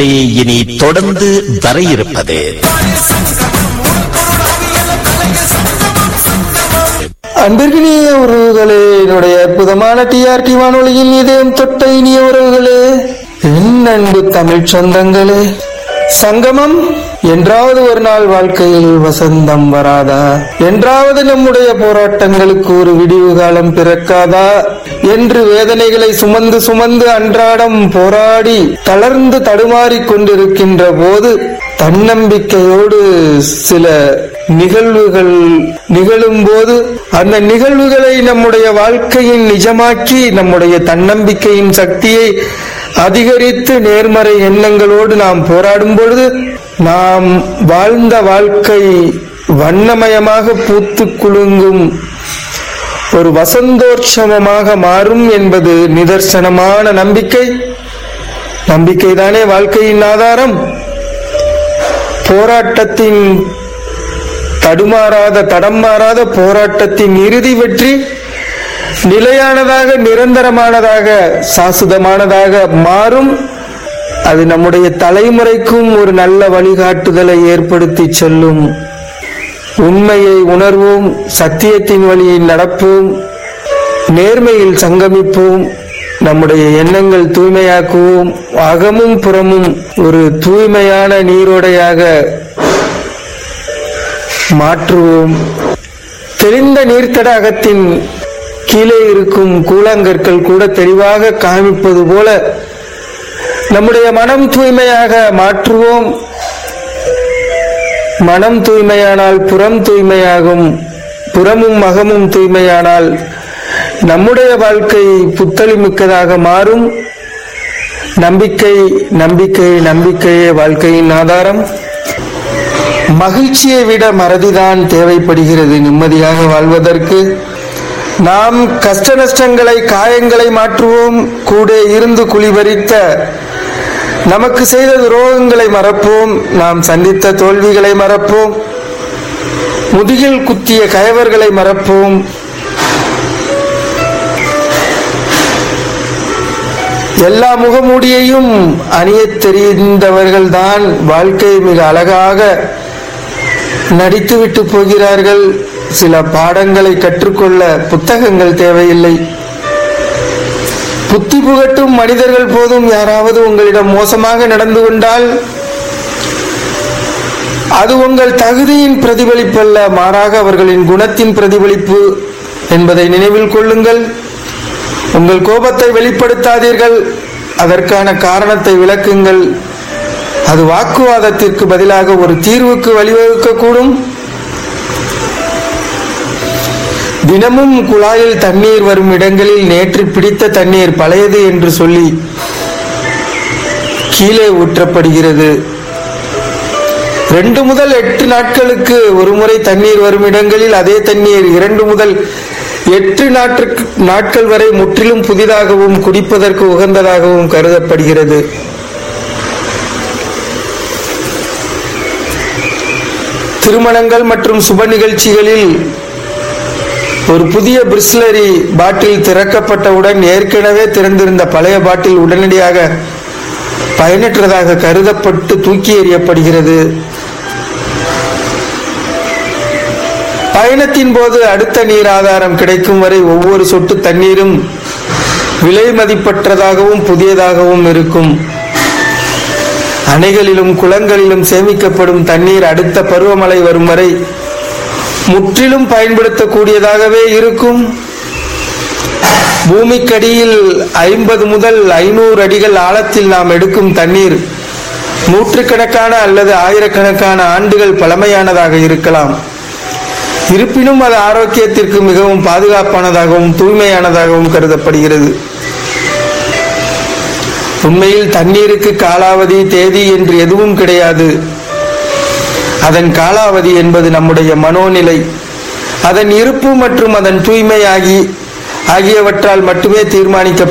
இனி தொடர்ந்து வர இருப்பது அன்பிற்கினிய உறவுகளே என்னுடைய அற்புதமான டிஆர்டி வானொலியின் இதயம் தொட்ட இனிய உறவுகளே என் அன்பு தமிழ் சொந்தங்களே சங்கமம் என்றாவது ஒரு நாள் வாழ்க்கையில் வசந்தம் வராதா என்றாவது நம்முடைய போராட்டங்களுக்கு ஒரு விடிவு காலம் பிறக்காதா என்று வேதனைகளை சுமந்து சுமந்து அன்றாடம் போராடி தளர்ந்து தடுமாறிக் கொண்டிருக்கின்ற போது தன்னம்பிக்கையோடு சில நிகழ்வுகள் நிகழும் போது அந்த நிகழ்வுகளை நம்முடைய வாழ்க்கையின் நிஜமாக்கி நம்முடைய தன்னம்பிக்கையின் சக்தியை அதிகரித்து நேர்மறை எண்ணங்களோடு நாம் போராடும் பொழுது நாம் வாழ்ந்த வாழ்க்கை வண்ணமயமாக பூத்து குலுங்கும் ஒரு வசந்தோற்சவமாக மாறும் என்பது நிதர்சனமான நம்பிக்கை நம்பிக்கைதானே வாழ்க்கையின் ஆதாரம் போராட்டத்தின் தடுமாறாத தடம் மாறாத போராட்டத்தின் இறுதி வெற்றி நிலையானதாக நிரந்தரமானதாக சாசுதமானதாக மாறும் அது நம்முடைய தலைமுறைக்கும் ஒரு நல்ல வழிகாட்டுதலை ஏற்படுத்தி செல்லும் உண்மையை உணர்வோம் சத்தியத்தின் வழியில் நடப்போம் நேர்மையில் சங்கமிப்போம் நம்முடைய எண்ணங்கள் தூய்மையாக்குவோம் அகமும் புறமும் ஒரு தூய்மையான நீரோடையாக மாற்றுவோம் தெளிந்த நீர்த்தடாகத்தின் கீழே இருக்கும் கூழாங்கற்கள் கூட தெளிவாக காமிப்பது போல நம்முடைய மனம் தூய்மையாக மாற்றுவோம் மனம் தூய்மையானால் புறம் தூய்மையாகும் புறமும் அகமும் தூய்மையானால் நம்முடைய வாழ்க்கை புத்தளிமிக்கதாக மாறும் நம்பிக்கை நம்பிக்கை நம்பிக்கையே வாழ்க்கையின் ஆதாரம் மகிழ்ச்சியை விட மறதிதான் தேவைப்படுகிறது நிம்மதியாக வாழ்வதற்கு நாம் கஷ்ட நஷ்டங்களை காயங்களை மாற்றுவோம் கூட இருந்து குழிபறித்த நமக்கு செய்த துரோகங்களை மறப்போம் நாம் சந்தித்த தோல்விகளை மறப்போம் முதுகில் குத்திய கயவர்களை மறப்போம் எல்லா முகமூடியையும் அணியத் தெரிந்தவர்கள்தான் வாழ்க்கையை மிக அழகாக நடித்துவிட்டு போகிறார்கள் சில பாடங்களை கற்றுக்கொள்ள புத்தகங்கள் தேவையில்லை புத்தி புகட்டும் மனிதர்கள் போதும் யாராவது உங்களிடம் மோசமாக நடந்து கொண்டால் அது உங்கள் தகுதியின் பிரதிபலிப்பல்ல மாறாக அவர்களின் குணத்தின் பிரதிபலிப்பு என்பதை நினைவில் கொள்ளுங்கள் உங்கள் கோபத்தை வெளிப்படுத்தாதீர்கள் அதற்கான காரணத்தை விளக்குங்கள் அது வாக்குவாதத்திற்கு பதிலாக ஒரு தீர்வுக்கு வழிவகுக்கக்கூடும் தினமும் குழாயில் தண்ணீர் வரும் இடங்களில் நேற்று பிடித்த தண்ணீர் பழையது என்று சொல்லி கீழே ஊற்றப்படுகிறது ரெண்டு முதல் எட்டு நாட்களுக்கு ஒரு முறை தண்ணீர் வரும் இடங்களில் அதே தண்ணீர் இரண்டு முதல் எட்டு நாட்டுக்கு நாட்கள் வரை முற்றிலும் புதிதாகவும் குடிப்பதற்கு உகந்ததாகவும் கருதப்படுகிறது திருமணங்கள் மற்றும் சுப நிகழ்ச்சிகளில் ஒரு புதிய பிரிஸ்லரி பாட்டில் திறக்கப்பட்டவுடன் ஏற்கனவே திறந்திருந்த பழைய பாட்டில் உடனடியாக பயனற்றதாக கருதப்பட்டு தூக்கி எறியப்படுகிறது பயணத்தின் போது அடுத்த நீர் ஆதாரம் கிடைக்கும் வரை ஒவ்வொரு சொட்டு தண்ணீரும் விலை மதிப்பற்றதாகவும் புதியதாகவும் இருக்கும் அணைகளிலும் குளங்களிலும் சேமிக்கப்படும் தண்ணீர் அடுத்த பருவமழை வரும் வரை முற்றிலும் பயன்படுத்தக்கூடியதாகவே இருக்கும் பூமிக்கடியில் ஐம்பது முதல் ஐநூறு அடிகள் ஆழத்தில் நாம் எடுக்கும் தண்ணீர் நூற்றுக்கணக்கான அல்லது ஆயிரக்கணக்கான ஆண்டுகள் பழமையானதாக இருக்கலாம் இருப்பினும் அது ஆரோக்கியத்திற்கு மிகவும் பாதுகாப்பானதாகவும் தூய்மையானதாகவும் கருதப்படுகிறது உண்மையில் தண்ணீருக்கு காலாவதி தேதி என்று எதுவும் கிடையாது அதன் காலாவதி என்பது நம்முடைய மனோநிலை அதன் இருப்பு மற்றும் அதன் தூய்மை ஆகி ஆகியவற்றால் மட்டுமே தீர்மானிக்கப்படும்